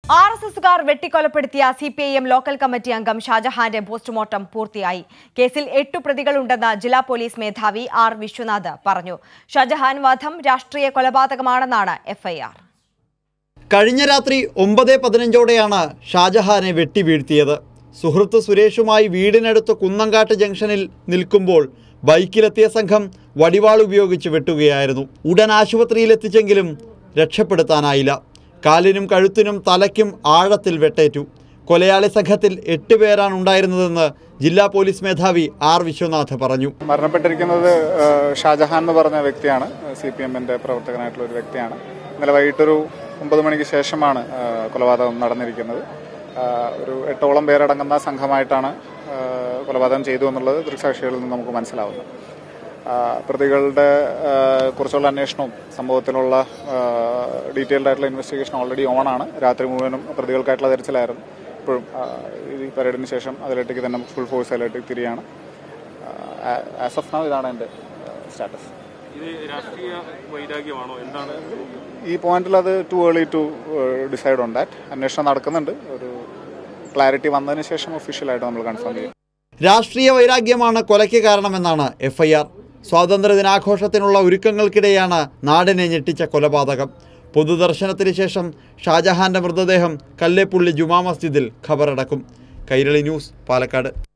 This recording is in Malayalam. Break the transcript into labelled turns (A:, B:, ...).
A: ആർ എസ് എസുകാർ വെട്ടിക്കൊലപ്പെടുത്തിയ C P I M local committee അംഗം ഷാജഹാന്റെ പോസ്റ്റ്മോർട്ടം പൂർത്തിയായി കേസിൽ എട്ടു പ്രതികളുണ്ടെന്ന് ജില്ലാ പോലീസ് മേധാവി ആർ വിശ്വനാഥ് പറഞ്ഞു ഷാജഹാൻ വധം രാഷ്ട്രീയ കൊലപാതകമാണെന്നാണ് എഫ്ഐആർ
B: കഴിഞ്ഞ രാത്രി ഒമ്പത് പതിനഞ്ചോടെയാണ് ഷാജഹാനെ വെട്ടി വീഴ്ത്തിയത് സുഹൃത്ത് സുരേഷുമായി വീടിനടുത്ത് കുന്നങ്കാട്ട് ജംഗ്ഷനിൽ നിൽക്കുമ്പോൾ ബൈക്കിലെത്തിയ സംഘം വടിവാൾ ഉപയോഗിച്ച് വെട്ടുകയായിരുന്നു ഉടൻ ആശുപത്രിയിലെത്തിച്ചെങ്കിലും രക്ഷപ്പെടുത്താനായില്ല കാലിനും കഴുത്തിനും തലയ്ക്കും ആഴത്തിൽ വെട്ടേറ്റു കൊലയാളി സംഘത്തിൽ എട്ട് പേരാണ് ഉണ്ടായിരുന്നതെന്ന് ജില്ലാ പോലീസ് മേധാവി ആർ വിശ്വനാഥ് പറഞ്ഞു
C: മരണപ്പെട്ടിരിക്കുന്നത് ഏഹ്, ഷാജഹാൻ എന്ന് പറഞ്ഞ വ്യക്തിയാണ് സി പി എമ്മിന്റെ പ്രവർത്തകനായിട്ടുള്ള ഒരു വ്യക്തിയാണ് ഇന്നലെ വൈകിട്ടൊരു ഒമ്പത് മണിക്ക് ശേഷമാണ് ഏഹ്, കൊലപാതകം നടന്നിരിക്കുന്നത് ഏഹ്, ഒരു എട്ടോളം പേരടങ്ങുന്ന സംഘമായിട്ടാണ് ഏഹ്, കൊലപാതകം ചെയ്തു എന്നുള്ളത് ദൃക്സാക്ഷികളിൽ നിന്ന് നമുക്ക് മനസ്സിലാവുന്നു ആഹ്, പ്രതികളുടെ ഏഹ്, കുറിച്ചുള്ള അന്വേഷണവും സംഭവത്തിലുള്ള ഡീറ്റെയിൽഡ് ആയിട്ടുള്ള ഇൻവെസ്റ്റിഗേഷൻ ഓൾറെഡി ഓണാണ് രാത്രി മുഴുവനും പ്രതികൾക്കായിട്ടുള്ള തെരച്ചിലായിരുന്നു ഇപ്പോഴും ആഹ്, ഈ പരേഡിന് ശേഷം അതിലേക്ക് തന്നെ ഫുൾ ഫോഴ്സ് അതിലേക്ക് തിരിയാണ് ആസ് ഓഫ് നൗ ഇതാണ് എൻ്റെ സ്റ്റാറ്റസ്
D: ഇത് രാഷ്ട്രീയ വൈരാഗ്യമാണോ എന്താണ്
C: ഈ പോയിന്റിൽ അത് too early to decide on that അന്വേഷണം നടക്കുന്നുണ്ട് ഒരു ക്ലാരിറ്റി വന്നതിന് ശേഷം ഒഫീഷ്യലായിട്ട് നമ്മൾ കൺഫേം ചെയ്യും
B: രാഷ്ട്രീയ വൈരാഗ്യമാണ് കൊലയ്ക്ക് കാരണമെന്നാണ് എഫ്ഐആർ സ്വാതന്ത്ര്യ ദിനാഘോഷത്തിനുള്ള ഒരുക്കങ്ങൾക്കിടെയാണ് നാടിനെ ഞെട്ടിച്ച കൊലപാതകം പൊതുദർശനത്തിന് ശേഷം ഷാജഹാന്റെ മൃതദേഹം കല്ലേപ്പുള്ളി ജുമാ മസ്ജിദിൽ ഖബറടക്കും കൈരളി ന്യൂസ് പാലക്കാട്